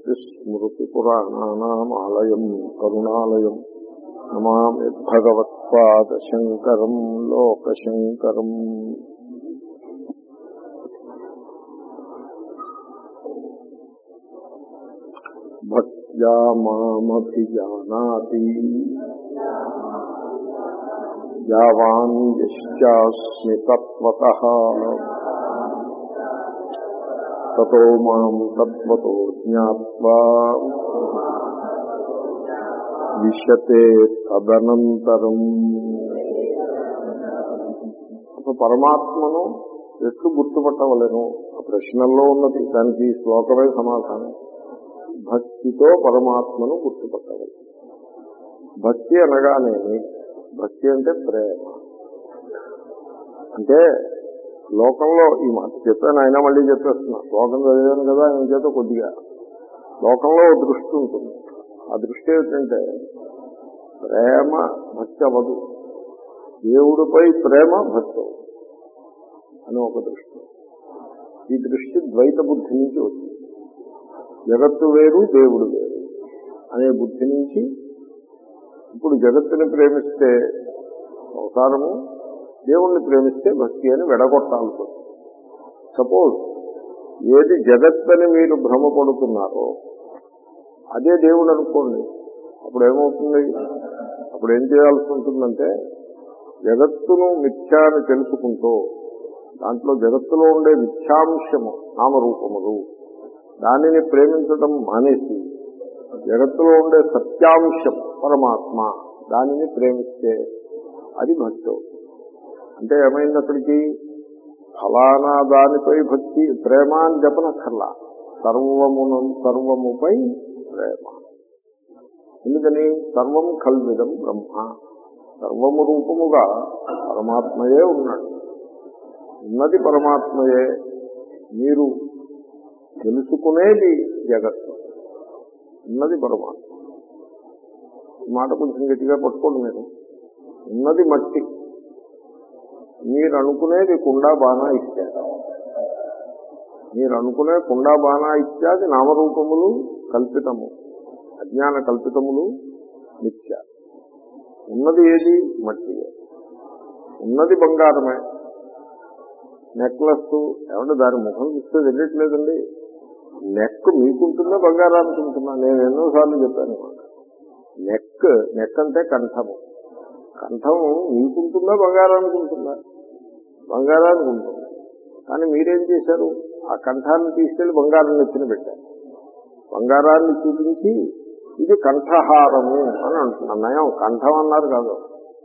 శ్రుతిస్మృతిపురాణానామాలయం కరుణాలయం నమామి భగవత్పాదశంకరం లోకశంకరం భక్త్యా మామభిజానాతి యావాన్ యశ్చాస్మి తత్వతః తతో మాం తత్వతో జ్ఞాత్వా విశతే తదనంతరం అసలు పరమాత్మను ఎట్లు గుర్తుపట్టవలేను ఆ ప్రశ్నల్లో ఉన్నది దానికి ఈ శ్లోకమే సమాధానం భక్తితో పరమాత్మను గుర్తుపట్టవలను భక్తి అనగానేమి భక్తి అంటే ప్రేమ అంటే లోకంలో ఈ మాట చెప్పాను అయినా మళ్ళీ చెప్పేస్తున్నా లోకం చదివాను కదా ఆయన చేత కొద్దిగా లోకంలో ఓ దృష్టి ఉంటుంది ఆ దృష్టి ఏమిటంటే ప్రేమ భక్తి అవ్వదు దేవుడిపై ప్రేమ భక్తి అని ఒక దృష్టి ఈ దృష్టి ద్వైత బుద్ధి నుంచి వచ్చింది జగత్తు వేరు దేవుడు వేరు అనే బుద్ధి నుంచి ఇప్పుడు జగత్తుని ప్రేమిస్తే సంసారము దేవుణ్ణి ప్రేమిస్తే భక్తి అని వెడగొట్టాల్సి వస్తుంది సపోజ్ ఏది జగత్తని మీరు భ్రమపడుతున్నారో అదే దేవుడు అనుకోండి అప్పుడు ఏమవుతుంది అప్పుడు ఏం చేయాల్సి ఉంటుందంటే జగత్తును మిథ్యా అని తెలుసుకుంటూ దాంట్లో జగత్తులో ఉండే మిథ్యాంశము నామరూపములు దానిని ప్రేమించడం మానేసి జగత్తులో ఉండే సత్యాంశం పరమాత్మ దానిని ప్రేమిస్తే అది భక్తి అవుతుంది అంటే ఏమైంది అక్కడికి ఫలానా దానిపై భక్తి ప్రేమ అని చెప్పనక్కర్లా సర్వమును సర్వముపై ప్రేమ ఎందుకని సర్వం కల్విదం బ్రహ్మ సర్వము రూపముగా పరమాత్మయే ఉన్నాడు ఉన్నది పరమాత్మయే మీరు తెలుసుకునేది జగత్తు ఉన్నది పరమాత్మ ఈ మాట కొంచెం గట్టిగా పట్టుకోండి మీరు ఉన్నది మట్టి మీరు అనుకునేది కుండా బాణా ఇత్యాది మీరు అనుకునే కుండా బాణా ఇత్యాది నామరూపములు కల్పితము అజ్ఞాన కల్పితములు నిత్య ఉన్నది ఏది మట్టియే ఉన్నది బంగారమే నెక్లెస్ ఏమంటే దాని ముఖం చూస్తే తెలియట్లేదండి నెక్ మీకుంటుందా బంగారానికి ఉంటుందా నేను ఎన్నోసార్లు చెప్పాను నెక్ నెక్ అంటే కంఠము కంఠం మీకుంటుందా బంగారానికి ఉంటుందా బంగారానికి ఉంటుంది కానీ మీరేం చేశారు ఆ కంఠాన్ని తీసుకెళ్లి బంగారం నెత్తిన పెట్టారు బంగారాన్ని చూపించి ఇది కంఠహారము అని అంటున్నాను నయం కంఠం అన్నారు కాదు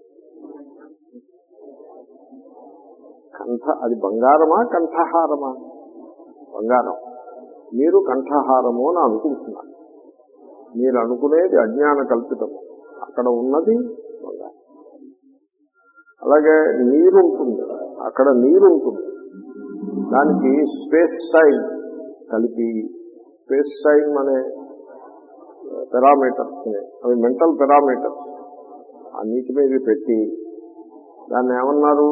కంఠ అది బంగారమా కంఠహారమా బంగారం మీరు కంఠహారము అని అనుకుంటున్నారు మీరు అనుకునేది అజ్ఞాన కల్పితము అక్కడ ఉన్నది బంగారం అలాగే నీరు ఉంటుంది అక్కడ నీరు ఉంటుంది దానికి స్పేస్ టైం కలిపి స్పేస్ టైం అనే పెరామీటర్స్ అవి మెంటల్ పెరామీటర్స్ ఆ నీటి మీద పెట్టి దాన్ని ఏమన్నారు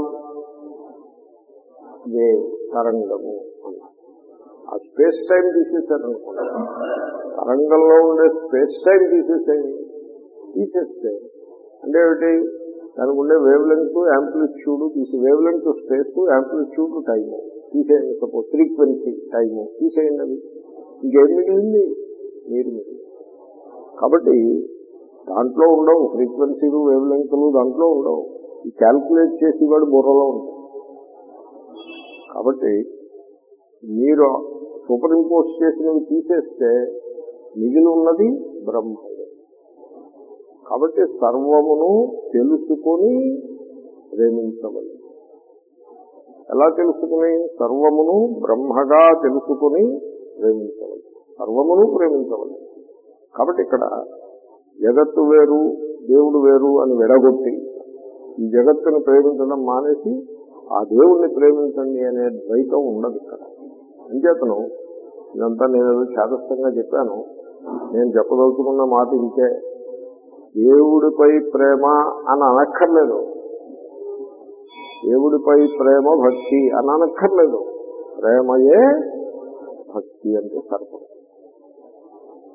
వేవ్ తరంగము అన్నారు ఆ స్పేస్ టైం తీసేశారనుకోండి తరంగంలో ఉండే స్పేస్ టైం తీసేసేయండి తీసేస్తే అంటే ఏమిటి దానికి ఉండే వేవ్ లెంగ్త్ యాంప్లిట్యూడ్ తీసి wavelength space amplitude time తీసేయండి సపోజ్ ఫ్రీక్వెన్సీ టైము తీసేయండి అది ఇంకేం మిగిలింది నీరు మిగిలింది కాబట్టి దాంట్లో ఉండవు ఫ్రీక్వెన్సీలు వేవ్ లెంగ్త్లు దాంట్లో ఉండవు ఈ క్యాల్కులేట్ చేసి వాడు బుర్రలో ఉంటాయి కాబట్టి మీరు సూపర్ ఇంపోజ్ చేసినవి తీసేస్తే మిగిలి ఉన్నది బ్రహ్మయే కాబట్టి సర్వమును తెలుసుకొని ప్రేమించవలెను ఎలా తెలుసుకుని సర్వమును బ్రహ్మగా తెలుసుకుని ప్రేమించవలెను సర్వమును ప్రేమించవలెను కాబట్టి ఇక్కడ జగత్తు వేరు దేవుడు వేరు అని విడగొట్టి ఈ జగత్తును ప్రేమించడం మానేసి ఆ దేవుణ్ణి ప్రేమించండి అనే ద్వైతం ఉండదు ఇక్కడ అంచేతను ఇదంతా నేను చేతస్థంగా చెప్పాను నేను చెప్పదలుచుకున్న మాట ఇంకే దేవుడిపై ప్రేమ అని అనక్కర్లేదు దేవుడిపై ప్రేమ భక్తి అని అనక్కర్లేదు ప్రేమయే భక్తి అంటే సర్వం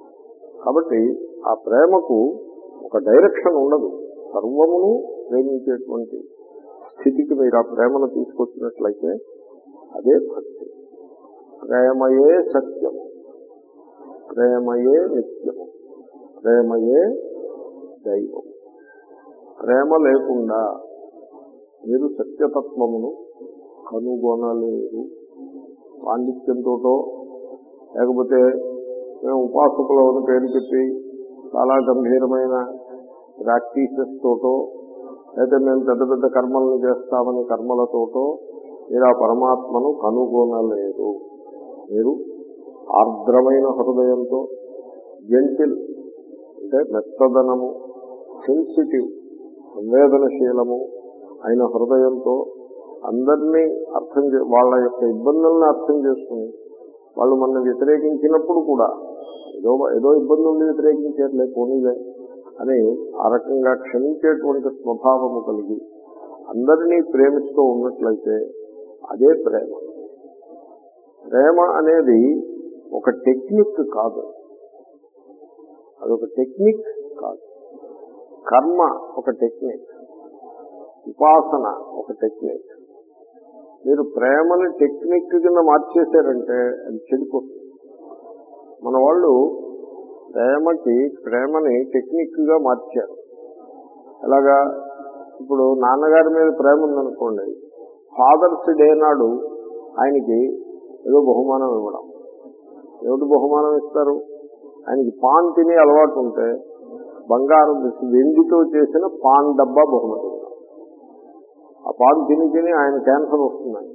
కాబట్టి ఆ ప్రేమకు ఒక డైరెక్షన్ ఉండదు సర్వమును ప్రేమించేటువంటి స్థితికి మీరు ఆ ప్రేమను తీసుకొచ్చినట్లయితే అదే భక్తి ప్రేమయే సత్యము ప్రేమయే నిత్యము ప్రేమయే దైవం ప్రేమ లేకుండా మీరు సత్యతత్వమును కనుగొనలేరు పాండిత్యంతోటో లేకపోతే మేము ఉపాసకులు అని పేరు చెప్పి చాలా గంభీరమైన ప్రాక్టీసెస్ తోటో అయితే మేము పెద్ద పెద్ద కర్మలను చేస్తామని కర్మలతోటో మీరు ఆ పరమాత్మను కనుగొనలేరు మీరు ఆర్ద్రమైన హృదయంతో జంటిల్ అంటే మెత్తదనము సెన్సిటివ్ సంవేదనశీలము అయిన హృదయంతో అందరినీ అర్థం చే వాళ్ళ యొక్క ఇబ్బందులను అర్థం చేసుకుని వాళ్ళు మన వ్యతిరేకించినప్పుడు కూడా ఏదో ఏదో ఇబ్బంది ఉండి వ్యతిరేకించేట్లే పోనీలే అని ఆ రకంగా క్షమించేటువంటి స్వభావము కలిగి అందరినీ ప్రేమిస్తూ ఉన్నట్లయితే అదే ప్రేమ ప్రేమ అనేది ఒక టెక్నిక్ కాదు అదొక టెక్నిక్ కాదు కర్మ ఒక టెక్నిక్ ఉపాసన ఒక టెక్నిక్ మీరు ప్రేమని టెక్నిక్ కింద మార్చేశారంటే అది చెడిపోతుంది మన వాళ్ళు ప్రేమకి ప్రేమని టెక్నిక్ గా మార్చారు ఎలాగా ఇప్పుడు నాన్నగారి మీద ప్రేమ ఉందనుకోండి ఫాదర్స్ డే నాడు ఆయనకి ఏదో బహుమానం ఇవ్వడం ఏమిటి బహుమానం ఇస్తారు ఆయనకి పాన్ తినే అలవాటు ఉంటే బంగారం వెండితో చేసిన పాన్ డబ్బా బహుమతి ఇవ్వడం ఆ పాన్ తిని తిని ఆయన క్యాన్సర్ వస్తుందని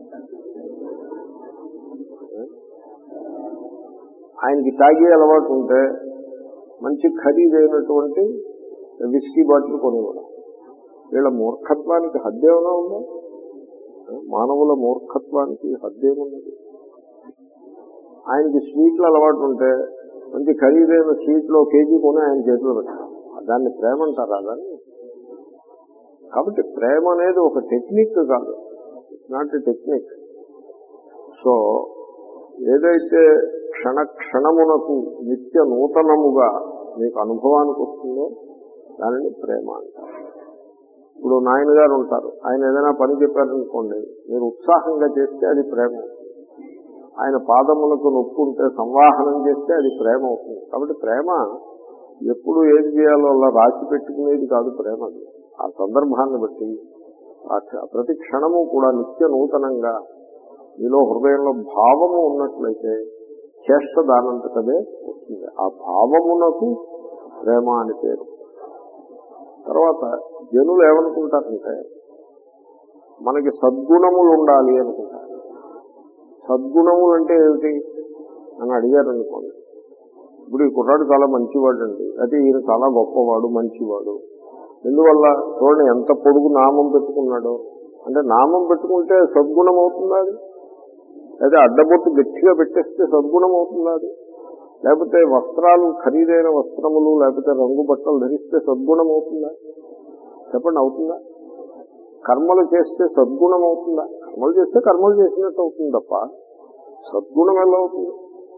ఆయనకి తాగే అలవాటు ఉంటే మంచి ఖరీదైనటువంటి విస్కీ బాటిల్ కొనివ్వడం వీళ్ళ మూర్ఖత్వానికి హద్దేమైనా ఉందా మానవుల మూర్ఖత్వానికి హద్దేమున్నది ఆయనకి స్వీట్లు అలవాటు ఉంటే మంచి ఖరీదైన స్వీట్లో కేజీ కొని ఆయన చేతిలో పెట్టడం దాన్ని ప్రేమ అంటారా దాన్ని కాబట్టి ప్రేమ అనేది ఒక టెక్నిక్ కాదు it's not a technique so ఏదైతే క్షణ క్షణమునకు నిత్య నూతనముగా మీకు అనుభవానికి వస్తుందో దానిని ప్రేమ అంటారు ఇప్పుడు నాయన గారు ఉంటారు ఆయన ఏదైనా పని చెప్పారనుకోండి మీరు ఉత్సాహంగా చేస్తే అది ప్రేమ ఆయన పాదములకు నొప్పి ఉంటే సంవాహనం చేస్తే అది ప్రేమ అవుతుంది కాబట్టి ప్రేమ ఎప్పుడు ఏది చేయాలో అలా రాసి పెట్టుకునేది కాదు ప్రేమ అది ఆ సందర్భాన్ని బట్టి ఆ క్ష- ప్రతి క్షణము కూడా నిత్య నూతనంగా మీలో హృదయంలో భావము ఉన్నట్లయితే చేష్ట దానంతటదే వస్తుంది ఆ భావమునకు ప్రేమ అని పేరు తర్వాత జనులు ఏమనుకుంటారంటే మనకి సద్గుణములు ఉండాలి అనుకుంటారు సద్గుణములు అంటే ఏమిటి అని అడిగారు అనుకోండి ఇప్పుడు ఈ కుర్రాడు చాలా మంచివాడు అండి అయితే ఈయన చాలా గొప్పవాడు మంచివాడు ఎందువల్ల చూడండి ఎంత పొడుగు నామం పెట్టుకున్నాడో అంటే నామం పెట్టుకుంటే సద్గుణం అవుతుందా అది అయితే అడ్డబొట్టు గట్టిగా పెట్టేస్తే సద్గుణం అవుతుందా అది లేకపోతే వస్త్రాలు ఖరీదైన వస్త్రములు లేకపోతే రంగు బట్టలు ధరిస్తే సద్గుణం అవుతుందా చెప్పండి అవుతుందా కర్మలు చేస్తే సద్గుణం అవుతుందా కర్మలు చేస్తే కర్మలు చేసినట్టు అవుతుంది తప్ప సద్గుణం ఎలా అవుతుంది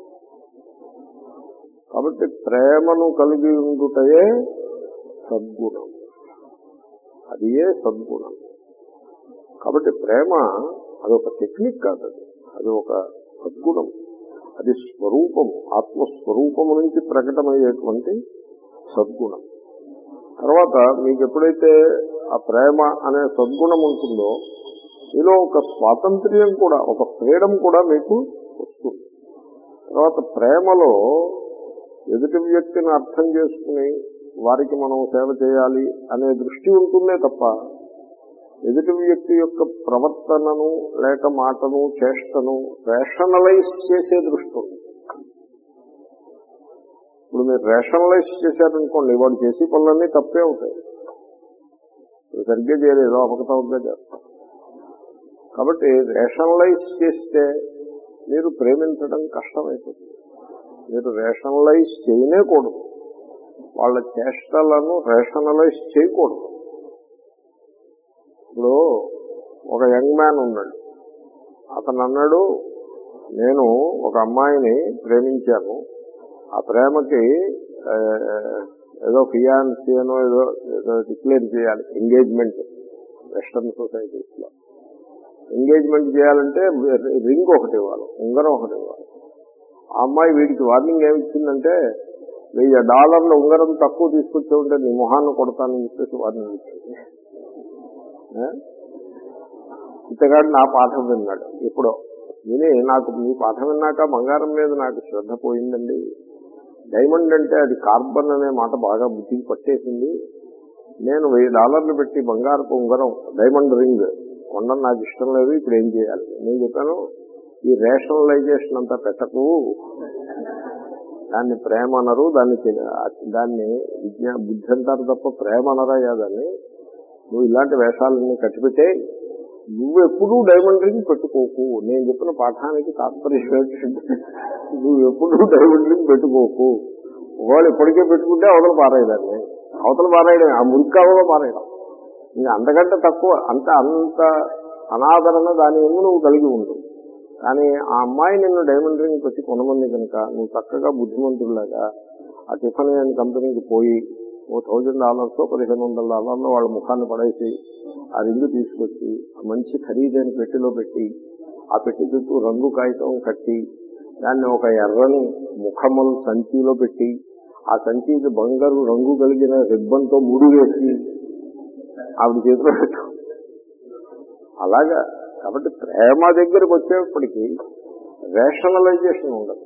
కాబట్టి ప్రేమను కలిగి ఉండుటయే సద్గుణం అది ఏ సద్గుణం కాబట్టి ప్రేమ అదొక టెక్నిక్ కాదు అది అది ఒక సద్గుణం అది స్వరూపము ఆత్మస్వరూపము నుంచి ప్రకటమయ్యేటువంటి సద్గుణం తర్వాత మీకు ఎప్పుడైతే ఆ ప్రేమ అనే సద్గుణం ఉంటుందో మీలో ఒక స్వాతంత్ర్యం కూడా ఒక ఫ్రీడమ్ కూడా మీకు వస్తుంది తర్వాత ప్రేమలో ఎదుటి వ్యక్తిని అర్థం చేసుకుని వారికి మనం సేవ చేయాలి అనే దృష్టి ఉంటుందే తప్ప ఎదుటి వ్యక్తి యొక్క ప్రవర్తనను లేక మాటను చేష్టను రేషనలైజ్ చేసే దృష్టి ఉంది ఇప్పుడు మీరు రేషనలైజ్ చేశారనుకోండి వాడు చేసే పనులన్నీ తప్పే అవుతాయి మీరు సరిగ్గా చేయలేదు అవకతవకగా చేస్తారు కాబట్టి రేషనలైజ్ చేస్తే మీరు ప్రేమించడం కష్టమైపోతుంది మీరు రేషనలైజ్ చేయనేకూడదు వాళ్ళ చేష్టలను రేషనలైజ్ చేయకూడదు ఇప్పుడు ఒక యంగ్ మ్యాన్ ఉన్నాడు అతను అన్నాడు నేను ఒక అమ్మాయిని ప్రేమించాను ఆ ప్రేమకి ఆ, ఏదో ఫియాన్సీ అనో ఏదో ఏదో డిక్లేర్ చేయాలి ఎంగేజ్మెంట్ వెస్టర్న్ సొసైటీస్ లో ఎంగేజ్మెంట్ చేయాలంటే రింగ్ ఒకటి ఇవ్వాలి ఉంగరం ఒకటి ఇవ్వాలి ఆ అమ్మాయి వీడికి వార్నింగ్ ఏమిచ్చిందంటే వెయ్యి డాలర్ల ఉంగరం తక్కువ తీసుకొచ్చే ఉంటే నీ మొహాన్ని కొడతానని చెప్పేసి వార్నింగ్ ఇచ్చింది ఆ? ఇతగాడు నా పాఠం విన్నాడు ఎప్పుడో విని నాకు మీ పాఠం విన్నాక బంగారం మీద నాకు శ్రద్ధ పోయిందండి డైమండ్ అంటే అది కార్బన్ అనే మాట బాగా బుద్ధికి పట్టేసింది నేను వెయ్యి డాలర్లు పెట్టి బంగారపు ఉంగరం డైమండ్ రింగ్ కొనడం నాకు ఇష్టం లేదు ఇప్పుడు ఏం చేయాలి నేను చెప్పాను ఈ రేషనలైజేషన్ అంతా పెట్టకు దాన్ని ప్రేమ అనరు దాన్ని తెలి- దాన్ని విజ్ఞా బుద్ధి అంటారు తప్ప ప్రేమ అనరయ్యా దాన్ని నువ్వు ఇలాంటి వేషాలన్నీ కట్టిపెట్టే నువ్వు ఎప్పుడూ డైమండ్ రింగ్ పెట్టుకోకు నేను చెప్పిన పాఠానికి తాత్పర్యం ఏంటంటే నువ్వు ఎప్పుడూ డైమండ్ రింగ్ పెట్టుకోకు ఒకవేళ ఇప్పటికే పెట్టుకుంటే అవతల పారేయదాన్ని అవతల పారేయడం ఆ మురికావలో పారేయడం ఇంకా అంతకంటే తక్కువ అంత అంత అనాదరణ దాని ఎందు నువ్వు కలిగి ఉండు కానీ ఆ అమ్మాయి నిన్ను డైమండ్ రింగ్ పెట్టి కొనమంది కనుక నువ్వు చక్కగా బుద్ధిమంతుడిలాగా ఆ టిఫిన్ అండ్ కంపెనీకి పోయి ఓ థౌజండ్ డాలర్స్ పదిహేను వందల డాలర్లు వాళ్ళ ముఖాన్ని పడేసి ఆ రింగు తీసుకొచ్చి ఆ మంచి ఖరీదైన పెట్టెలో పెట్టి ఆ పెట్టి చుట్టూ రంగు కాగితం కట్టి దాన్ని ఒక ఎర్రని ముఖముల్ సంచిలో పెట్టి ఆ సంచికి బంగారు రంగు కలిగిన రిబ్బన్తో ముడి వేసి ఆవిడ చేతిలో పెట్టు అలాగా కాబట్టి ప్రేమ దగ్గరకు వచ్చేప్పటికీ రేషనలైజేషన్ ఉండదు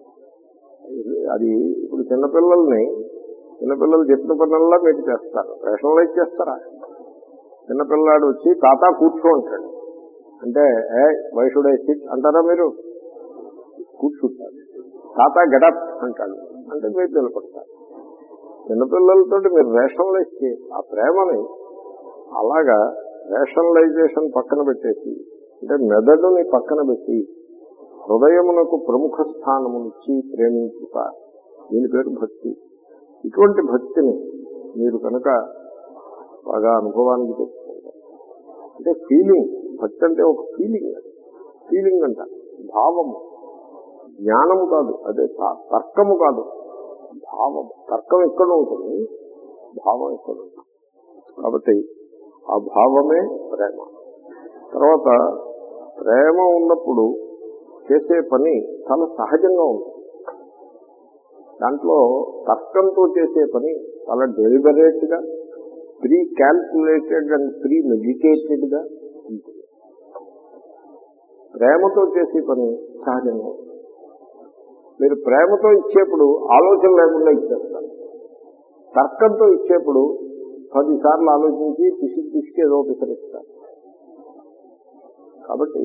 ఇది- అది ఇప్పుడు చిన్నపిల్లల్ని చిన్నపిల్లలు చెప్పిన పనుల్లో మీరు చేస్తారు రేషనలైజ్ చేస్తారా చిన్నపిల్లాడు వచ్చి తాత కూర్చో అంటాడు అంటే ఏ వైషుడ్ ఐ సిట్ అంటారా మీరు కూర్చుంటారు తాత గెటప్ అంటాడు అంటే మీరు నిలబడతారు చిన్నపిల్లలతో మీరు రేషనలైజ్ చేయాలి ఆ ప్రేమని అలాగా రేషనలైజేషన్ పక్కన పెట్టేసి అంటే మెదడుని పక్కన పెట్టి హృదయమునకు ప్రముఖ స్థానమునిచ్చి ప్రేమించుట దీని పేరు భక్తి ఇటువంటి భక్తిని మీరు కనుక బాగా అనుభవానికి తెచ్చుకుంటారు అంటే ఫీలింగ్ భక్తి అంటే ఒక ఫీలింగ్ అది ఫీలింగ్ అంట భావము జ్ఞానము కాదు అదే త- తర్కము కాదు భావము తర్కం ఎక్కడ ఉంటుంది భావం ఎక్కడ ఉంటుంది కాబట్టి ఆ భావమే ప్రేమ తర్వాత ప్రేమ ఉన్నప్పుడు చేసే పని చాలా సహజంగా ఉంటుంది దాంట్లో తర్కంతో చేసే పని చాలా డెలిబరేట్ గా precalculated and premeditated గా ఉంటుంది ప్రేమతో చేసే పని సహజంగా ఉంటుంది మీరు ప్రేమతో ఇచ్చేప్పుడు ఆలోచన లేకుండా ఇచ్చేస్తారు తర్కంతో ఇచ్చేప్పుడు పదిసార్లు ఆలోచించి పిసికి పిసికి ఏదో పిసరిస్తారు కాబట్టి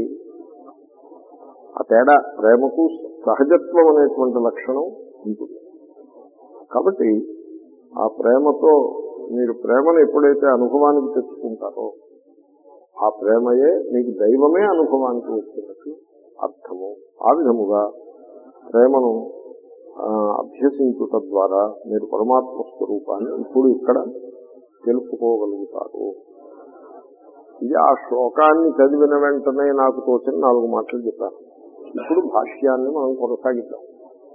ఆ తేడా ప్రేమకు సహజత్వం అనేటువంటి లక్షణం ఉంటుంది కాబట్టి ఆ ప్రేమతో మీరు ప్రేమను ఎప్పుడైతే అనుభవానికి తెచ్చుకుంటారో ఆ ప్రేమయే మీకు దైవమే అనుభవానికి వచ్చినట్టు అర్థము ఆ విధముగా ప్రేమను ఆ, అభ్యసించుట ద్వారా మీరు పరమాత్మ స్వరూపాన్ని ఇప్పుడు ఇక్కడ తెలుసుకోగలుగుతారు ఇది ఆ శ్లోకాన్ని చదివిన వెంటనే నాకు తోచిన నాలుగు మాటలు చెప్పాను ఇప్పుడు భాష్యాన్ని మనం కొనసాగిద్దాం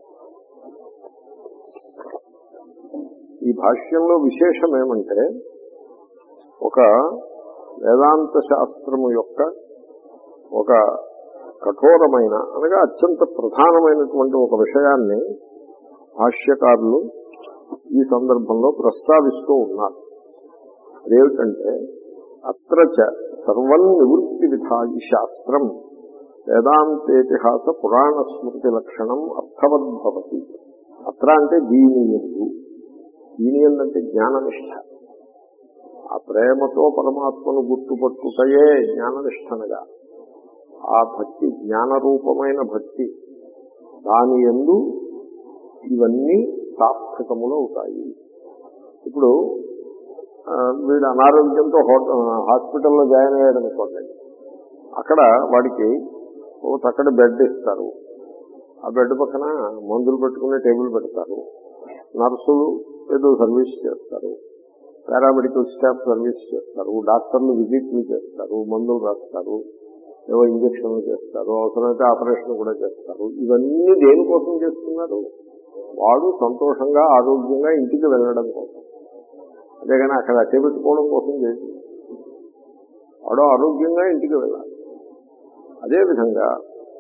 ఈ భాష్యంలో విశేషం ఏమంటే ఒక వేదాంత శాస్త్రము యొక్క ఒక కఠోరమైన అనగా అత్యంత ప్రధానమైనటువంటి ఒక విషయాన్ని భాష్యకారులు ఈ సందర్భంలో ప్రస్తావిస్తూ ఉన్నారు అదేమిటంటే అత్ర చ సర్వం నివృత్తి విధాయి శాస్త్రం వేదాంతేతిహాస పురాణ స్మృతి లక్షణం అర్థవద్భవతి అత్ర అంటే దీని ఎందు దీని అంటే జ్ఞాననిష్ట ఆ ప్రేమతో పరమాత్మను గుర్తుపట్టుటయే జ్ఞాననిష్టనగా ఆ భక్తి జ్ఞానరూపమైన భక్తి దాని ఎందు ఇవన్నీ సార్థకములు అవుతాయి ఇప్పుడు ఆ, వీడు అనారోగ్యంతో హోట- హాస్పిటల్లో జాయిన్ అయ్యాడు అనుకోండి అక్కడ వాడికి ఓ చక్కటి బెడ్ ఇస్తారు ఆ బెడ్ పక్కన మందులు పెట్టుకునే టేబుల్ పెడతారు నర్సులు ఏదో సర్వీస్ చేస్తారు పారామెడికల్ స్టాఫ్ సర్వీస్ చేస్తారు డాక్టర్లు విజిట్లు చేస్తారు మందులు రాస్తారు ఏవో ఇంజక్షన్లు చేస్తారు అవసరమైతే ఆపరేషన్ కూడా చేస్తారు ఇవన్నీ దేనికోసం చేస్తున్నారు వాడు సంతోషంగా ఆరోగ్యంగా ఇంటికి వెళ్ళడం కోసం అంతేగాని అక్కడ అట్టే పెట్టుకోవడం కోసం చేసి వాడు ఆరోగ్యంగా ఇంటికి వెళ్ళాలి అదేవిధంగా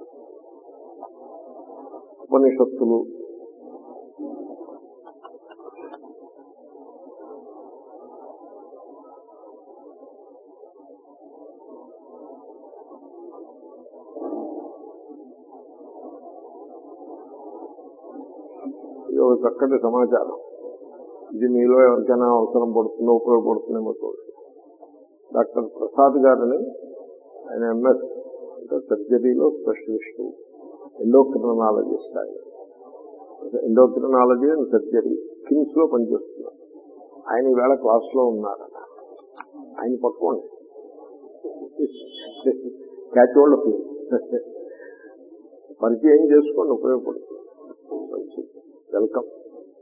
ఉపనిషత్తులు ఇది ఒక చక్కటి సమాచారం ఇది మీలో ఎవరికైనా అవసరం పడుతుందో ఉపయోగపడుతుందేమో చూడండి డాక్టర్ ప్రసాద్ గారిని ఆయన ఎంఎస్ అంటే సర్జరీలో స్పెషలిస్టు ఎండోక్రినాలజిస్ట్ ఆయన ఎండోక్రినాలజీ అండ్ సర్జరీ కిమ్స్ లో పనిచేస్తున్నారు ఆయన ఈవేళ క్లాస్ లో ఉన్నారట ఆయన పట్టుకోండి క్యాచ్ వాళ్ళ పరిచయం చేసుకోండి ఉపయోగపడుతుంది మంచిది వెల్కమ్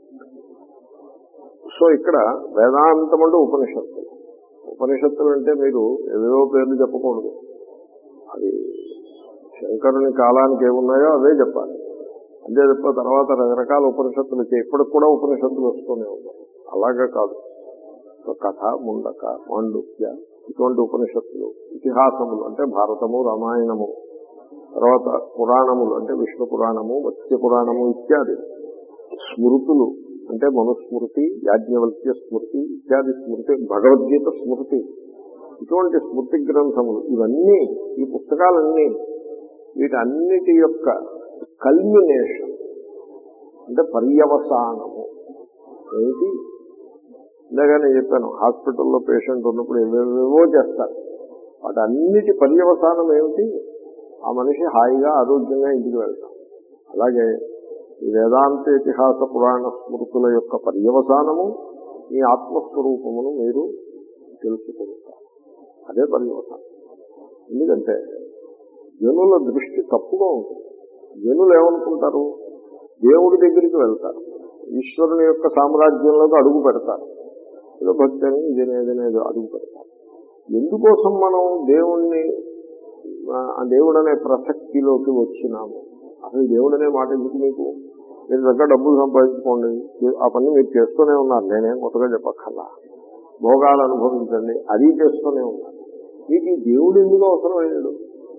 సో ఇక్కడ వేదాంతం అంటే ఉపనిషత్తులు ఉపనిషత్తులు అంటే మీరు ఏవేవో పేర్లు చెప్పకూడదు అది శంకరుని కాలానికి ఏమున్నాయో అవే చెప్పాలి అంతే తప్ప తర్వాత రకరకాల ఉపనిషత్తులు వచ్చాయి ఇప్పటికి కూడా ఉపనిషత్తులు వస్తూనే ఉన్నాయి అలాగే కాదు సో కథ ముండక మాండుక్య ఇటువంటి ఉపనిషత్తులు ఇతిహాసములు అంటే భారతము రామాయణము తర్వాత పురాణములు అంటే విష్ణు పురాణము మత్స్య పురాణము ఇత్యాది స్మృతులు అంటే మనుస్మృతి యాజ్ఞవల్క్య స్మృతి ఇత్యాది స్మృతి భగవద్గీత స్మృతి ఇటువంటి స్మృతి గ్రంథములు ఇవన్నీ ఈ పుస్తకాలన్నీ వీటన్నిటి యొక్క కల్మినేషన్ అంటే పర్యవసానము ఏమిటి ఇందాక చెప్పాను హాస్పిటల్లో పేషెంట్ ఉన్నప్పుడు ఏవేవేవో చేస్తారు వాటన్నిటి పర్యవసానం ఏమిటి ఆ మనిషి హాయిగా ఆరోగ్యంగా ఇంటికి వెళ్తాం అలాగే ఈ వేదాంత ఇతిహాస పురాణ స్మృతుల యొక్క పర్యవసానము మీ ఆత్మస్వరూపమును మీరు తెలుసుకుంటారు అదే పర్యవసానం ఎందుకంటే జనుల దృష్టి తప్పుగా ఉంటుంది జనులు ఏమనుకుంటారు దేవుడి దగ్గరికి వెళ్తారు ఈశ్వరుని యొక్క సామ్రాజ్యంలోకి అడుగు పెడతారు ఏదో భక్తి అని ఇదేనేదనేదో అడుగు పెడతారు ఎందుకోసం మనం దేవుణ్ణి ఆ దేవుడు అనే ప్రసక్తిలోకి వచ్చినాము అసలు దేవుడు అనే మాట ఎందుకు మీకు మీరు దగ్గర డబ్బులు సంపాదించుకోండి ఆ పని మీరు చేస్తూనే ఉన్నారు నేనేం కొత్తగా చెప్పక్కర్లా భోగాలు అనుభవించండి అది చేస్తూనే ఉన్నారు మీకు ఈ దేవుడు ఎందుకు అవసరం అయ్యాడు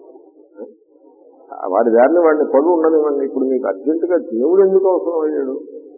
వాడి దారిని వాడిని పడు ఉండనివ్వండి ఇప్పుడు మీకు అర్జెంటుగా దేవుడు ఎందుకు అవసరం అయ్యాడు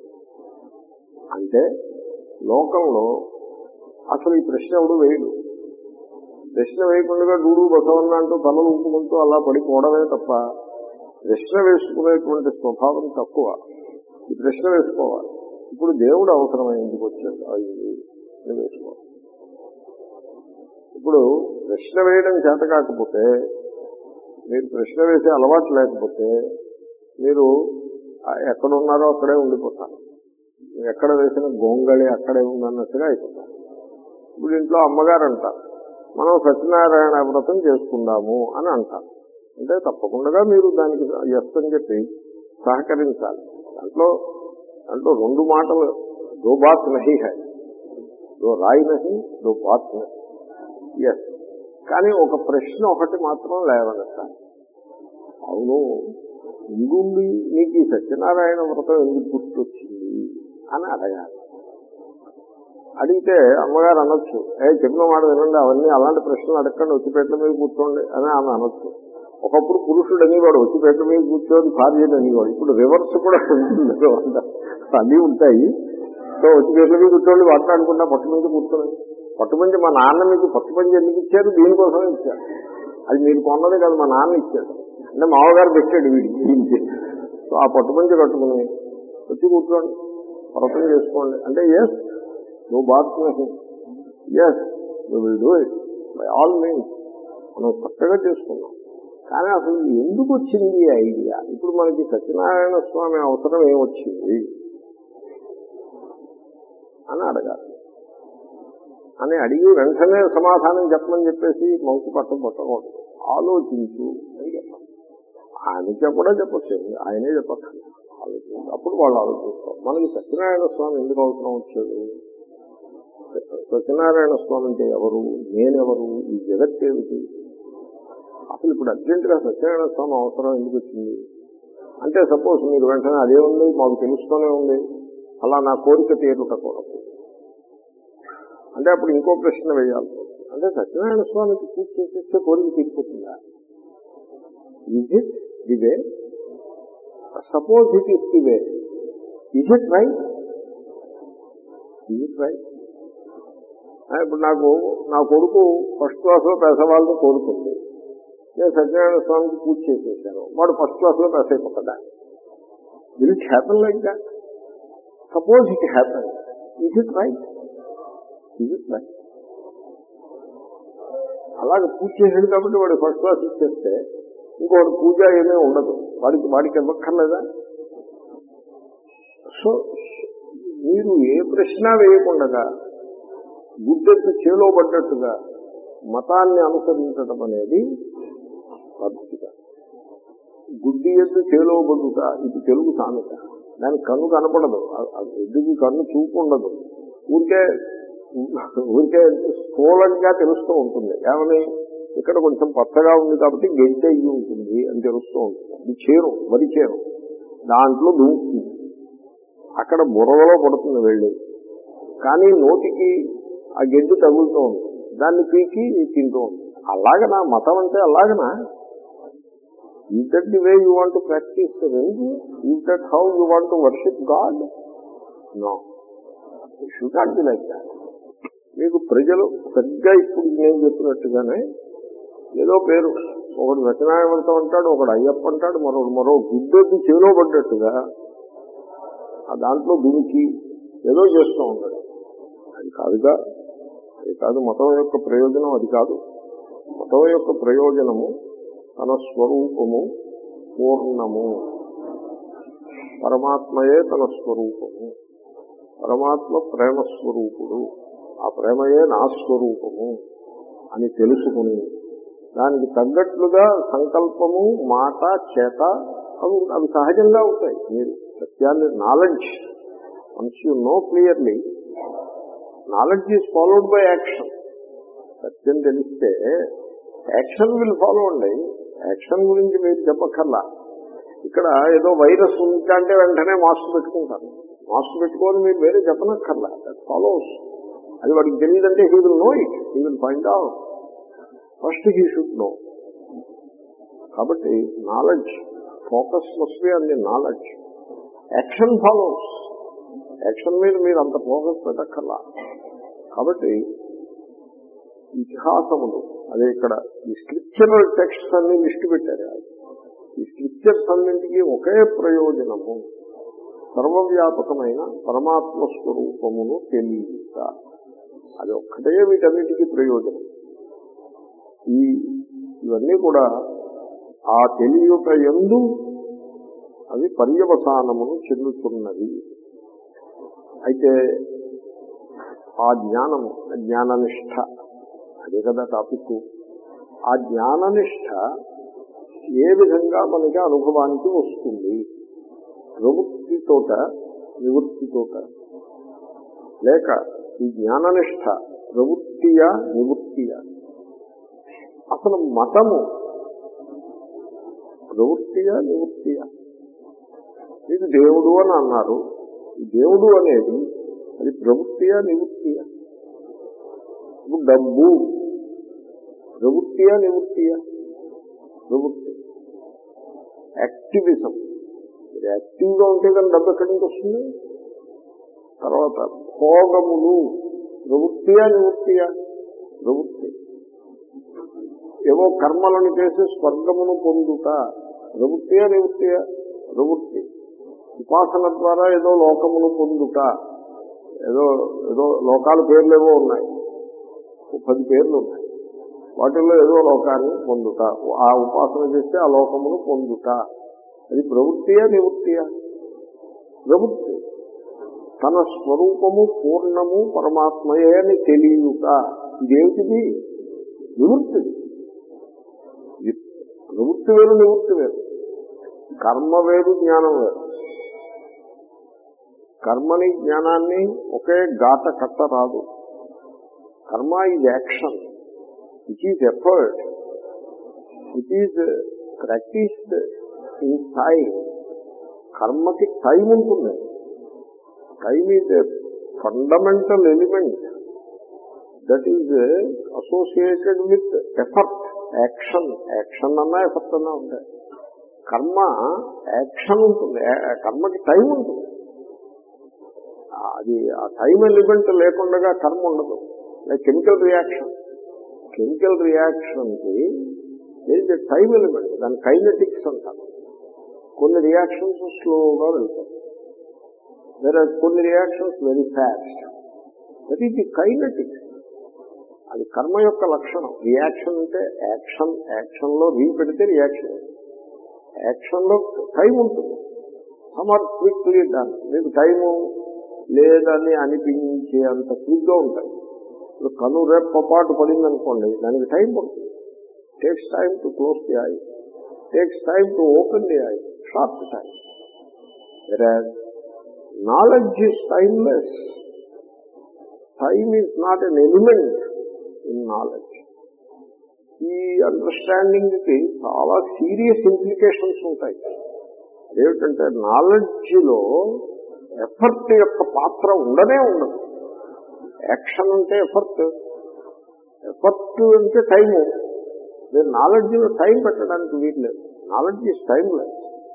అంటే లోకంలో అసలు ఈ ప్రశ్న ఎవడు వేయడు ప్రశ్న వేయకుండా డూడు బసవన్న అంటూ తలలు ఊపుకుంటూ అలా పడిపోవడమే తప్ప ప్రశ్న వేసుకునేటువంటి స్వభావం తక్కువ ఈ ప్రశ్న వేసుకోవాలి ఇప్పుడు దేవుడు అవసరమై ఎందుకు వచ్చాడు అయింది అని వేసుకోవాలి ఇప్పుడు ప్రశ్న వేయడం చేత కాకపోతే మీరు ప్రశ్న వేసే అలవాటు లేకపోతే మీరు ఎక్కడున్నారో అక్కడే ఉండిపోతారు ఎక్కడ వేసిన గోంగళి అక్కడే ఉందన్నట్టుగా అయిపోతారు ఇప్పుడు ఇంట్లో అమ్మగారు అంటారు మనం సత్యనారాయణ వ్రతం చేసుకుందాము అని అంటారు అంటే తప్పకుండా మీరు దానికి ఎస్ అని చెప్పి సహకరించాలి దాంట్లో దాంట్లో రెండు మాటలు దో బాత్ నహి హై దో రాయి నహి దో బాత్ నహి ఎస్ కానీ ఒక ప్రశ్న ఒకటి మాత్రం లేవనెత్తాలి అవును ఉండుండి నీకు ఈ సత్యనారాయణ వ్రతం ఎందుకు గుర్తొచ్చింది అని అడగాలి అడిగితే అమ్మగారు అనొచ్చు ఏ చెప్పిన మాట వినండి అవన్నీ అలాంటి ప్రశ్నలు అడగండి వచ్చిపేటల మీద కూర్చోండి అని ఆమె అనొచ్చు ఒకప్పుడు పురుషుడు అనేవాడు వచ్చిపేటల మీద కూర్చోని భార్యలు అనేవాడు ఇప్పుడు రివర్స్ కూడా ఉంటుంది అన్నీ ఉంటాయి సో వచ్చిపేటల మీద కూర్చోండి మాట్లాడుకుంటా పట్టు మీద కూర్చొని పట్టుపంచి మా నాన్న మీకు పట్టుపంచి ఎందుకు ఇచ్చారు దీనికోసం ఇచ్చారు అది మీరు కొన్నది కాదు మా నాన్న ఇచ్చాడు అంటే మామగారు పెట్టాడు వీడికి సో ఆ పట్టుపంచి కట్టుకుని వచ్చి కూర్చోండి వ్రతం చేసుకోండి అంటే ఎస్ నువ్వు బాధ ఎస్ నువ్వు will do it by all means మనం చక్కగా చేసుకున్నాం కానీ అసలు ఎందుకు వచ్చింది ఈ ఐడియా ఇప్పుడు మనకి సత్యనారాయణ స్వామి అవసరం ఏమొచ్చింది అని అడగాలి అని అడిగి వెంటనే సమాధానం చెప్పమని చెప్పేసి మంకు పట్టం పట్టకూడదు ఆలోచించు అని చెప్పాలి ఆయనకే కూడా చెప్పచ్చు ఆయనే చెప్పక్కర్లేదు ఆలోచించు అప్పుడు వాళ్ళు ఆలోచిస్తారు మనకి సత్యనారాయణ స్వామి ఎందుకు అవసరం వచ్చాడు సత్యనారాయణ స్వామి అంటే ఎవరు నేనెవరు ఈ జగత్ ఏమిటి అసలు ఇప్పుడు అర్జెంటుగా సత్యనారాయణ స్వామి అవసరం ఎందుకు వచ్చింది అంటే సపోజ్ మీరు వెంటనే అదే ఉంది మాకు తెలుస్తూనే ఉంది అలా నా కోరిక తీరుట కొరకు అంటే అప్పుడు ఇంకో ప్రశ్న వేయాల్సి వస్తుంది అంటే సత్యనారాయణ స్వామికి పూజ చేసేస్తే కోరిక తీరిపోతుందా is it the way suppose it is the way is it right is it right ఇప్పుడు నాకు నా కొడుకు ఫస్ట్ క్లాస్లో పేసవాళ్ళని కోరుకుంది నేను సత్యనారాయణ స్వామికి పూజ చేసేసాను వాడు ఫస్ట్ క్లాస్లో పాస్ అయిపోతుందా will it happen like that suppose it happen is it right is it right అలాగే పూజ చేసాడు కాబట్టి వాడు ఫస్ట్ క్లాస్ ఇచ్చేస్తే ఇంకోటి పూజ ఏమీ ఉండదు వాడికి వాడికి ఇవ్వక్కర్లేదా సో మీరు ఏ ప్రశ్న వేయకుండా గుడ్డెత్తు చేలో పడ్డట్టుగా మతాన్ని అనుసరించడం అనేది పద్ధతిగా గుడ్డి ఎద్దు చేలో పడుట ఇది తెలుగు సామెత దానికి కన్ను కనపడదు ఎద్దుకి కన్ను చూపు ఉండదు ఊరికే ఊరికే స్థూలంగా తెలుస్తూ ఉంటుంది ఏమని ఇక్కడ కొంచెం పచ్చగా ఉంది కాబట్టి గెడ్డ అయ్యి ఉంటుంది అని తెలుస్తూ ఉంటుంది ఇది చేరు వరి చేరు దాంట్లో దూకుతుంది అక్కడ బురదలో పడుతుంది వెళ్ళి కానీ నోటికి ఆ గెడ్డి తగులుతూ ఉంటుంది దాన్ని పీకి తింటూ ఉంటుంది అలాగనా మతం అంటే అలాగనా is that the way you want practice religion is that how you want worship God no should not be like that మీకు ప్రజలు సరిగ్గా ఇప్పుడు నేను చెప్పినట్టుగానే ఏదో పేరు ఒకడు సత్యనారాయణతో అంటాడు ఒకడు అయ్యప్ప అంటాడు మరో మరో గుడ్డొద్దు చేలో పడ్డట్టుగా ఆ దాంట్లో దునికి ఏదో చేస్తూ ఉంటాడు అది కాదుగా అది కాదు మతం యొక్క ప్రయోజనం అది కాదు మతం యొక్క ప్రయోజనము తన స్వరూపము పూర్ణము పరమాత్మయే తన స్వరూపము పరమాత్మ ప్రేమ స్వరూపుడు ఆ ప్రేమయే నా స్వరూపము అని తెలుసుకుని దానికి తగ్గట్లుగా సంకల్పము మాట చేత అవి అవి సహజంగా అవుతాయి మీరు సత్యాన్ని knowledge once you know clearly knowledge is followed by action సత్యం తెలిస్తే యాక్షన్ విల్ ఫాలో అండి యాక్షన్ గురించి మీరు చెప్పక్కర్లా ఇక్కడ ఏదో వైరస్ ఉందంటే వెంటనే మాస్క్ పెట్టుకుంటారు మాస్క్ పెట్టుకొని మీరు వేరే చెప్పనక్కర్లా దట్ ఫాలోస్ అది వాడికి తెలియదంటే he will know it he will find out first he should know కాబట్టి నాలెడ్జ్ ఫోకస్ మస్ట్ బి అంది నాలెడ్జ్ యాక్షన్ ఫాలోస్ యాక్షన్ మీద మీరు అంత ఫోకస్ పెట్టక్కర్లా కాబట్టి ఇతిహాసములు అదే ఇక్కడ ఈ స్క్రిప్చరల్ టెక్స్ట్ అన్ని లిస్ట్ పెట్టారు ఈ స్క్రిప్చర్స్ అన్నింటికి ఒకే ప్రయోజనము సర్వవ్యాపకమైన పరమాత్మ స్వరూపమును తెలియట అది ఒక్కటే వీటన్నిటికీ ప్రయోజనం ఈ ఇవన్నీ కూడా ఆ తెలియట ఎందు అవి పర్యవసానమును చెందుతున్నది అయితే ఆ జ్ఞానము జ్ఞాననిష్ట అదే కదా టాపిక్ ఆ జ్ఞాననిష్ట ఏ విధంగా మనకి అనుభవానికి వస్తుంది ప్రవృత్తితోట నివృత్తితోట లేక ఈ జ్ఞాననిష్ట ప్రవృత్తియా నివృత్తియా అసలు మతము ప్రవృత్తియా నివృత్తియా ఇది దేవుడు అని అన్నారు ఈ దేవుడు అనేది అది ప్రవృత్తియా నివృత్తియా ఇప్పుడు డబ్బు ప్రవృత్తియా నివృత్తియా ప్రవృత్తి యాక్టివిజం మీరు యాక్టివ్గా ఉంటే కానీ డబ్బు ఎక్కడి నుంచి వస్తుంది తర్వాత భోగములు ప్రవృత్తియా నివృత్తియా ప్రవృత్తి ఏవో కర్మలను చేసి స్వర్గమును పొందుట ప్రవృత్తియా నివృత్తియా ప్రవృత్తి ఉపాసన ద్వారా ఏదో లోకమును పొందుట ఏదో ఏదో లోకాల పేర్లు ఏవో ఉన్నాయి పది పేర్లు ఉన్నాయి వాటిల్లో ఏదో లోకాన్ని పొందుట ఆ ఉపాసన చేస్తే ఆ లోకమును పొందుట అది ప్రవృత్తియా నివృత్తియా ప్రవృత్తి తన స్వరూపము పూర్ణము పరమాత్మయే అని తెలియట ఇదేమిటిది నివృత్తిది ప్రవృత్తి వేరు నివృత్తి వేరు కర్మ వేరు జ్ఞానం వేరు కర్మని జ్ఞానాన్ని ఒకే గాట కట్ట రాదు karma is action it is effort it is practised in time కర్మకి టైం ఉంటుంది time is a fundamental element that is associated with effort action action అన్నా ఎఫర్ట్ అన్నా ఉంటాయి కర్మ యాక్షన్ ఉంటుంది ఆ- కర్మకి టైం ఉంటుంది అది ఆ టైం ఎలిమెంట్ లేకుండా కర్మ ఉండదు like chemical reaction chemical reaction కి టైం ఎలిమెంట్ దాని కైనెటిక్స్ అంటారు కొన్ని రియాక్షన్స్ స్లోగా వెళ్తాయి వేరే కొన్ని reactions very fast that is the kinetics అది కర్మ యొక్క లక్షణం రియాక్షన్ అంటే యాక్షన్ యాక్షన్ లో రీ పెడితే రియాక్షన్ యాక్షన్ లో టైం ఉంటుంది సమర్ క్విక్లీ డన్ మీకు టైము లేదని అనిపించే అంత క్విక్ గా ఉంటాయి ఇప్పుడు కను రెప్పపాటు పడింది అనుకోండి దానికి టైం పడుతుంది takes time to close the eye takes time to open the eye short time knowledge is timeless time is not an element in knowledge ఈ అండర్స్టాండింగ్ కి చాలా సీరియస్ ఇంప్లికేషన్స్ ఉంటాయి ఏమిటంటే నాలెడ్జ్ లో ఎఫర్ట్ యొక్క పాత్ర ఉండనే ఉండదు యాక్షన్ అంటే ఎఫర్ట్ ఎఫర్ట్ అంటే టైము మీరు నాలెడ్జ్ లో టైం పెట్టడానికి వీల్లేదు నాలెడ్జ్ ఇస్ టైమ్లెస్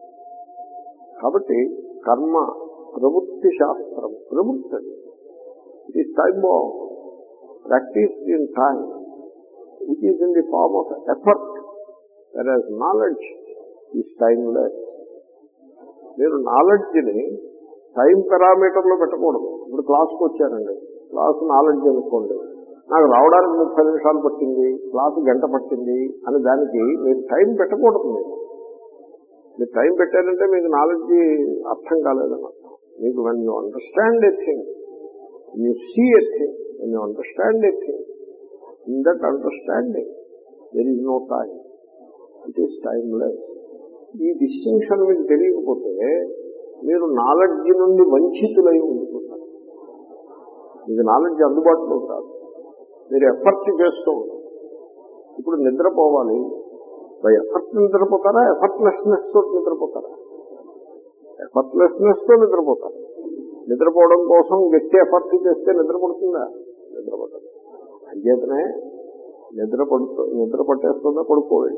కాబట్టి కర్మ ప్రవృత్తి శాస్త్రం ప్రవృత్తి అది it is time bomb practice in time which is in the form of effort whereas knowledge is timeless మీరు నాలెడ్జ్ ని టైం పారామీటర్ లో పెట్టకూడదు ఇప్పుడు క్లాస్కి వచ్చారండి క్లాస్ నాలెడ్జ్ అనుకోండి నాకు రావడానికి ముప్పై నిమిషాలు పట్టింది క్లాసు గంట పట్టింది అని దానికి మీరు టైం పెట్టకూడదు మీరు మీరు టైం పెట్టారంటే మీకు నాలెడ్జ్ అర్థం కాలేదని అర్థం మీకు when you understand a thing you see a thing when you understand a thing in that understanding there is no time it is timeless ఈ డిస్టింక్షన్ మీకు తెలియకపోతే మీరు నాలెడ్జ్ నుండి వంచితులై ఉండిపోతారు మీకు నాలెడ్జ్ అందుబాటులో కాదు మీరు ఎఫర్ట్ చేస్తూ ఉంటారు ఇప్పుడు నిద్రపోవాలి బై ఎఫర్ట్ నిద్రపోతారా ఎఫర్ట్లెస్నెస్ తో నిద్రపోతారా ఎఫర్ట్లెస్నెస్ తో నిద్రపోతారు నిద్రపోవడం కోసం గట్టి ఎఫర్ట్ చేస్తే నిద్రపడుతుందా నిద్రపడదు అంచేతనే నిద్ర పడుతూ నిద్ర పట్టేస్తుందా పడుకోవాలి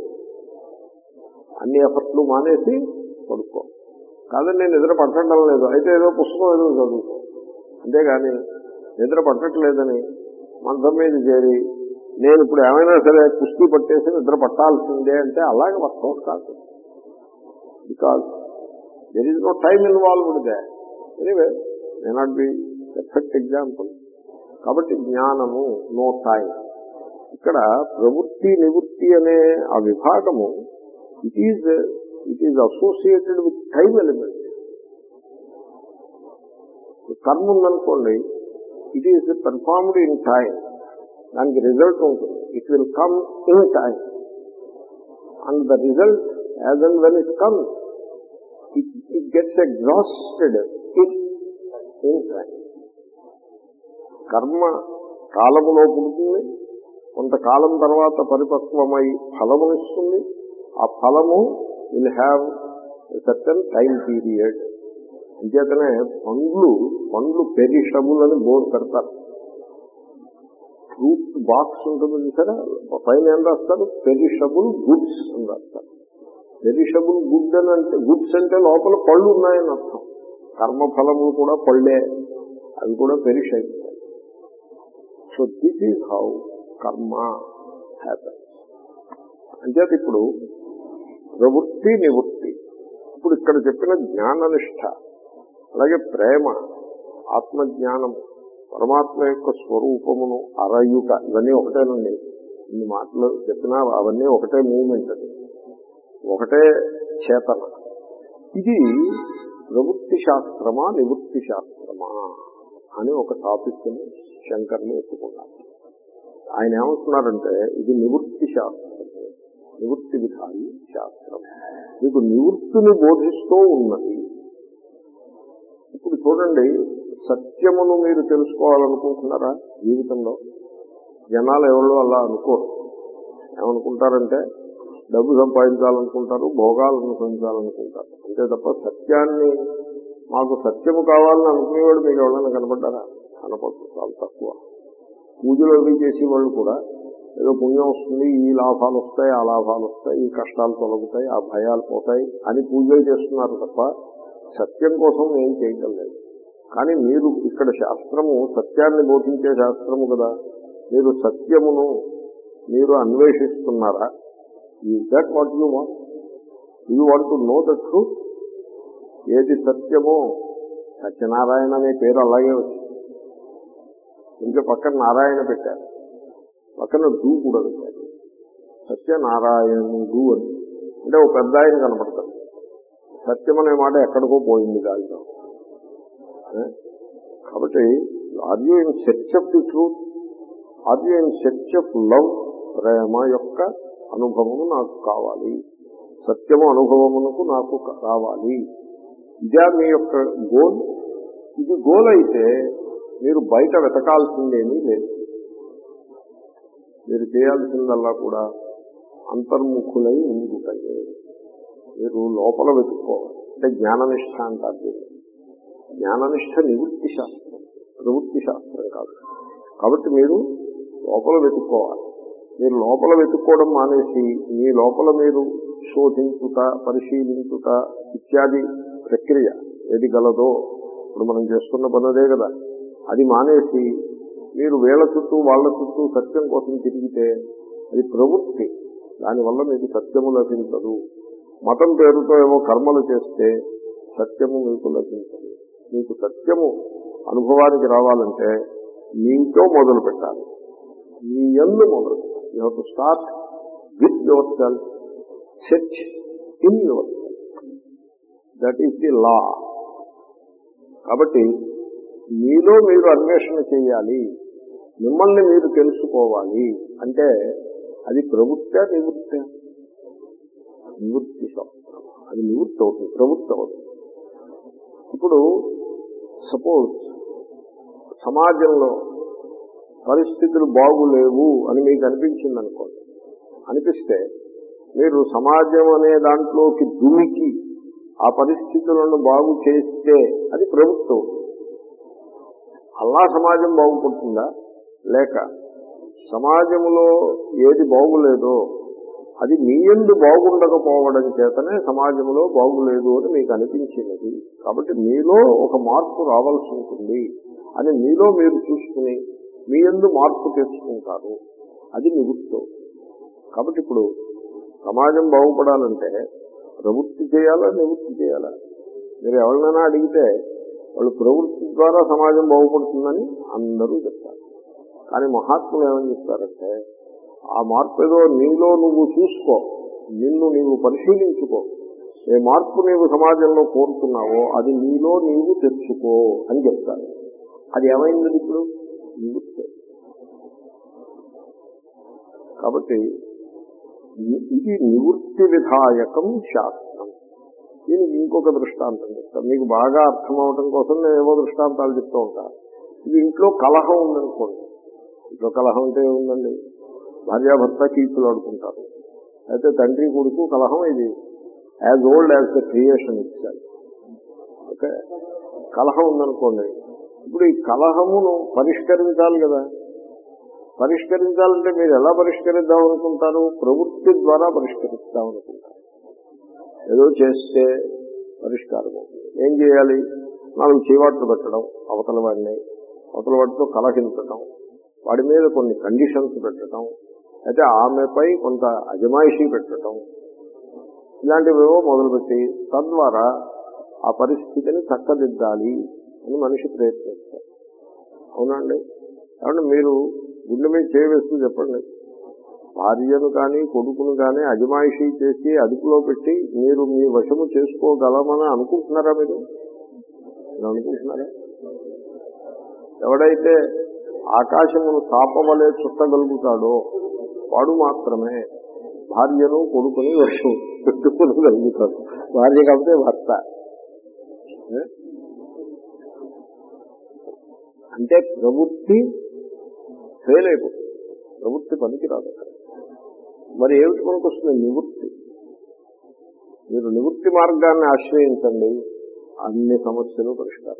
అన్ని ఎఫర్ట్లు మానేసి పడుకో కాదండి నేను నిద్ర పట్టడం లేదు అయితే ఏదో పుస్తకం ఏదో చదువుకో అంతేగాని నిద్ర పట్టట్లేదని మంచం మీద చేరి నేను ఇప్పుడు ఏమైనా సరే కుస్తీ పట్టేసి నిద్ర పట్టాల్సిందే అంటే అలాగే వర్కౌట్ కాదు because there is no time involved they anyway may not be perfect example కాబట్టి జ్ఞానము నో టైం ఇక్కడ ప్రవృత్తి నివృత్తి అనే ఆ విభాగము it is it is associated with time element కర్మ ఉందనుకోండి it is performed in time దానికి రిజల్ట్ ఉంటుంది it will come in time and the result as and when it come it it gets exhausted it in time కర్మ కాలములో పుడుతుంది కొంతకాలం తర్వాత పరిపక్వమై ఫలమునిస్తుంది ఆ ఫలము will have certain time period అంచేతనే పండ్లు పండ్లు పెరిషబుల్ అని బోర్డు పెడతారు ఫ్రూట్ బాక్స్ ఉంటుంది చూసారా పైన ఏం రాస్తారు పెరిషబుల్ గుడ్స్ అని రాస్తారు పెరిషబుల్ గుడ్ అని అంటే గుడ్స్ అంటే లోపల పళ్ళు ఉన్నాయని అర్థం కర్మఫలములు కూడా పళ్ళే అవి కూడా పెరిష్ అయిపోతాయి so this is how karma happens అంచేత ఇప్పుడు ప్రవృత్తి నివృత్తి ఇప్పుడు ఇక్కడ చెప్పిన జ్ఞాననిష్ట అలాగే ప్రేమ ఆత్మజ్ఞానం పరమాత్మ యొక్క స్వరూపమును అరయుట ఇవన్నీ ఒకటేనండి ఇన్ని మాటలు చెప్పినా అవన్నీ ఒకటే మూమెంట్ అది ఒకటే చేతన ఇది ప్రవృత్తి శాస్త్రమా నివృత్తి శాస్త్రమా అని ఒక టాపిక్ ని శంకర్ని ఎత్తుకున్నారు ఆయన ఏమంటున్నారంటే ఇది నివృత్తి శాస్త్రము నివృత్తి విధాని శాస్త్రం మీకు నివృత్తిని బోధిస్తూ ఉన్నది ఇప్పుడు చూడండి సత్యమును మీరు తెలుసుకోవాలనుకుంటున్నారా జీవితంలో జనాలు ఎవరు అలా అనుకోరు ఏమనుకుంటారంటే డబ్బు సంపాదించాలనుకుంటారు భోగాలను సంపాదించాలనుకుంటారు అంతే తప్ప సత్యాన్ని మాకు సత్యము కావాలని అనుకునేవాడు మీకు ఎవరైనా కనపడ్డారా కనపడదు చాలా తక్కువ పూజలు అవి చేసే వాళ్ళు కూడా ఏదో పుణ్యం వస్తుంది ఈ లాభాలు వస్తాయి ఆ లాభాలు వస్తాయి ఈ కష్టాలు తొలగుతాయి ఆ భయాలు పోతాయి అని పూజలు చేస్తున్నారు తప్ప సత్యం కోసం ఏం చేయటం లేదు కానీ మీరు ఇక్కడ శాస్త్రము సత్యాన్ని బోధించే శాస్త్రము కదా మీరు సత్యమును మీరు అన్వేషిస్తున్నారా ఈ that what you want you want to know the truth ఏది సత్యమో సత్యనారాయణ అనే పేరు అలాగే వచ్చింది ఇంకా పక్కన నారాయణ పెట్టారు పక్కన డూ కూడా పెట్టారు సత్యనారాయణుడు అని అంటే ఒక పెద్ద ఆయన కనపడతాడు సత్యం అనే మాట ఎక్కడికో పోయింది కాదు కాబట్టి are you in search of the truth are you in search of love ప్రేమ యొక్క అనుభవము నాకు కావాలి సత్యము అనుభవమునకు నాకు కావాలి ఇదే మీ యొక్క గోల్ ఇది గోల్ అయితే మీరు బయట వెతకాల్సిందేమీ లేదు మీరు చేయాల్సిందల్లా కూడా అంతర్ముఖులై ఉండుతాయి మీరు లోపల వెతుక్కోవాలి అంటే జ్ఞాననిష్ట అంటారు దీన్ని. జ్ఞాననిష్ట నివృత్తి శాస్త్రం ప్రవృత్తి శాస్త్రం కాదు కాబట్టి మీరు లోపల వెతుక్కోవాలి మీరు లోపల వెతుక్కోవడం మానేసి మీ లోపల మీరు శోధించుట పరిశీలించుట ఇత్యాది ప్రక్రియ ఏది గలదో ఇప్పుడు మనం చేస్తున్న పని అదే కదా అది మానేసి మీరు వేళ్ల చుట్టూ వాళ్ళ చుట్టూ సత్యం కోసం తిరిగితే అది ప్రవృత్తి దానివల్ల మీకు సత్యము లభించదు మతం పేరుతో ఏమో కర్మలు చేస్తే సత్యము మీకు లభించదు మీకు సత్యము అనుభవానికి రావాలంటే మీతో మొదలు పెట్టాలి మీ ఎందు మొదలు you have to start with yourself search in yourself that is the law కాబట్టి మీలో మీరు అన్వేషణ చేయాలి మిమ్మల్ని మీరు తెలుసుకోవాలి అంటే అది ప్రవృత్తి నివృత్తి నివృత్తి శాస్త్రం అది నివృత్తి అవుతుంది ప్రవృత్తి అవుతుంది ఇప్పుడు సపోజ్ సమాజంలో పరిస్థితులు బాగులేవు అని మీకు అనిపించింది అనుకోండి అనిపిస్తే మీరు సమాజం అనే దాంట్లోకి దుమికి ఆ పరిస్థితులను బాగు చేస్తే అది ప్రభుత్వం అలా సమాజం బాగుపడుతుందా లేక సమాజంలో ఏది బాగులేదో అది మీ ఎందు బాగుండకపోవడం చేతనే సమాజంలో బాగులేదు అని మీకు అనిపించినది కాబట్టి మీలో ఒక మార్పు రావాల్సి ఉంటుంది అని మీలో మీరు చూసుకుని మీ ఎందు మార్పు తెచ్చుకుంటారు అది నివృత్తి కాబట్టి ఇప్పుడు సమాజం బాగుపడాలంటే ప్రవృత్తి చేయాలా నివృత్తి చేయాలా మీరు ఎవరినైనా అడిగితే వాళ్ళు ప్రవృత్తి ద్వారా సమాజం బాగుపడుతుందని అందరూ చెప్తారు కానీ మహాత్ములు ఏమని చెప్తారంటే ఆ మార్పు ఏదో నీలో నువ్వు చూసుకో నిన్ను నీవు పరిశీలించుకో ఏ మార్పు నీవు సమాజంలో కోరుతున్నావో అది నీలో నీవు తెచ్చుకో అని చెప్తారు అది ఏమైంది ఇప్పుడు నివృత్తి కాబట్టి ఇది నివృత్తి విధాయకం శాస్త్రం దీనికి ఇంకొక దృష్టాంతం చెప్తాను మీకు బాగా అర్థం అవటం కోసం నేను ఏవో దృష్టాంతాలు చెప్తూ ఉంటాను ఇది ఇంట్లో కలహం ఉందనుకోండి ఇంట్లో కలహం అంటే ఏముందండి భార్యాభర్త కీర్తులు ఆడుకుంటారు అయితే తండ్రి కొడుకు కలహం ఇది as old as the creation ఇచ్చారు ఓకే కలహం ఉందనుకోండి ఇప్పుడు ఈ కలహమును పరిష్కరించాలి కదా పరిష్కరించాలంటే మీరు ఎలా పరిష్కరిద్దాం అనుకుంటారు ప్రవృత్తి ద్వారా పరిష్కరిద్దాం అనుకుంటారు ఏదో చేస్తే పరిష్కారం అవుతుంది ఏం చేయాలి నాలుగు చీవాట్లు పెట్టడం అవతల వాడిని అవతల వాటితో కలహించడం వాడి మీద కొన్ని కండిషన్స్ పెట్టడం అయితే ఆమెపై కొంత అజమాయిషీ పెట్టడం ఇలాంటివేవో మొదలుపెట్టి తద్వారా ఆ పరిస్థితిని చక్కదిద్దాలి అని మనిషి ప్రయత్నిస్తారు అవునండి కాబట్టి మీరు గుండె మీద చేయవేస్తూ చెప్పండి భార్యను కానీ కొడుకును కానీ అజమాయిషీ చేసి అదుపులో పెట్టి మీరు మీ వశము చేసుకోగలమని అనుకుంటున్నారా మీరు మీరు అనుకుంటున్నారా ఎవడైతే ఆకాశమును తాపవలే చుట్టగలుగుతాడో వాడు మాత్రమే భార్యను కొడుకుని వశం పెట్టుకోగలుగుతాడు భార్య కాబట్టి భర్త ఏ? అంటే ప్రవృత్తి ఫెయిల్ అయిపోతుంది ప్రవృత్తి పనికిరాదు మరి ఏమిటి మనకు వస్తుంది నివృత్తి మీరు నివృత్తి మార్గాన్ని ఆశ్రయించండి అన్ని సమస్యలు పరిష్కారం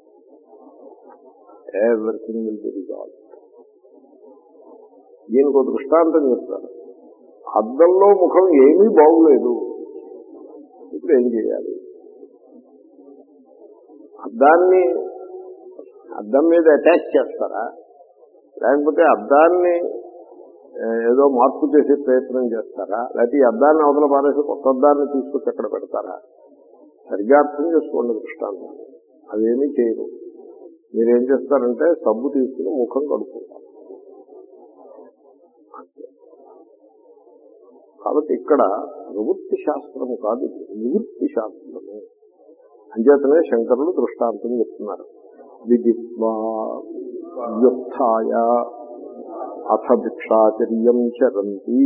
ఎవ్రీథింగ్ విల్ బి రిజాల్వ్ దీనికి ఒక దృష్టాంతం చెప్తాను అద్దంలో ముఖం ఏమీ బాగులేదు ఇప్పుడు ఏం చేయాలి అద్దాన్ని అద్దం మీద అటాచ్ చేస్తారా లేకపోతే అద్దాన్ని ఏ, ఏదో మార్పు చేసే ప్రయత్నం చేస్తారా లేకపోతే ఈ అద్దాన్ని అవతల పారేసి కొత్త అద్దాన్ని తీసుకొచ్చి అక్కడ పెడతారా సరిగ్గా అర్థం చేసుకోండి దృష్టాంతం అదేమీ చేయరు మీరేం చేస్తారంటే సబ్బు తీసుకుని ముఖం కడుక్కుంటారు అంతే. కాబట్టి ఇక్కడ నివృత్తి శాస్త్రము కాదు ఇది. నివృత్తి శాస్త్రము అంచేతనే శంకరులు దృష్టాంతం చెప్తున్నారు విదిత్వా వ్యుత్య అథ భిక్షాచర్యం చరంతి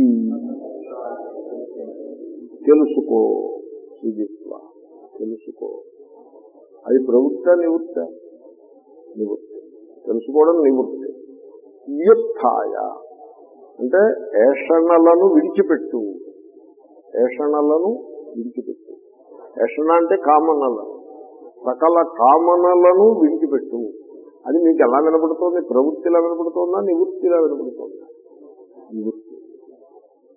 తెలుసుకో విదిత్వ తెలుసుకో అది ప్రవృత్త నివృత్త నివృత్తి తెలుసుకోవడం నివృత్తి వ్యుత్య అంటే ఏషణలను విడిచిపెట్టు ఏషణలను విడిచిపెట్టు ఏషణ అంటే కామనలను సకల కామనలను విడిచిపెట్టు అది మీకు ఎలా వినపడుతోంది ప్రవృత్తిలా వినపడుతోందా నివృత్తిలా వినపడుతోందా నివృత్తి